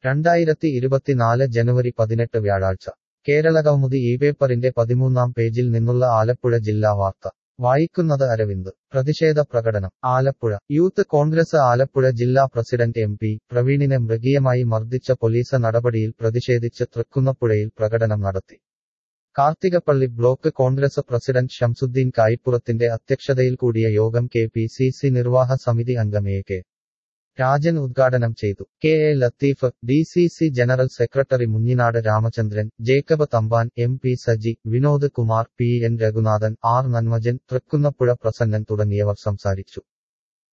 രണ്ടായിരത്തി ഇരുപത്തിനാല് ജനുവരി പതിനെട്ട് വ്യാഴാഴ്ച കേരള കൗമുദി ഈ പേപ്പറിന്റെ പതിമൂന്നാം പേജിൽ നിന്നുള്ള ആലപ്പുഴ ജില്ലാ വാർത്ത വായിക്കുന്നത് അരവിന്ദ് പ്രതിഷേധ പ്രകടനം ആലപ്പുഴ യൂത്ത് കോൺഗ്രസ് ആലപ്പുഴ ജില്ലാ പ്രസിഡന്റ് എം പി പ്രവീണിനെ മൃഗീയമായി മർദ്ദിച്ച പോലീസ് നടപടിയിൽ പ്രതിഷേധിച്ച് തൃക്കുന്നപ്പുഴയിൽ പ്രകടനം നടത്തി കാർത്തികപ്പള്ളി ബ്ലോക്ക് കോൺഗ്രസ് പ്രസിഡന്റ് ഷംസുദ്ദീൻ കായിപ്പുറത്തിന്റെ അധ്യക്ഷതയിൽ കൂടിയ യോഗം കെ പി സി സി നിർവാഹ സമിതി അംഗം എ കെ രാജൻ ഉദ്ഘാടനം ചെയ്തു K A Latheef D C C general secretary Munjinad Ramachandran Jacob Thampan M P Saji Vinod Kumar P N Raghunathan R Nanmajan Thrikkunnappuzha Prasannan തുടങ്ങിയവർ സംസാരിച്ചു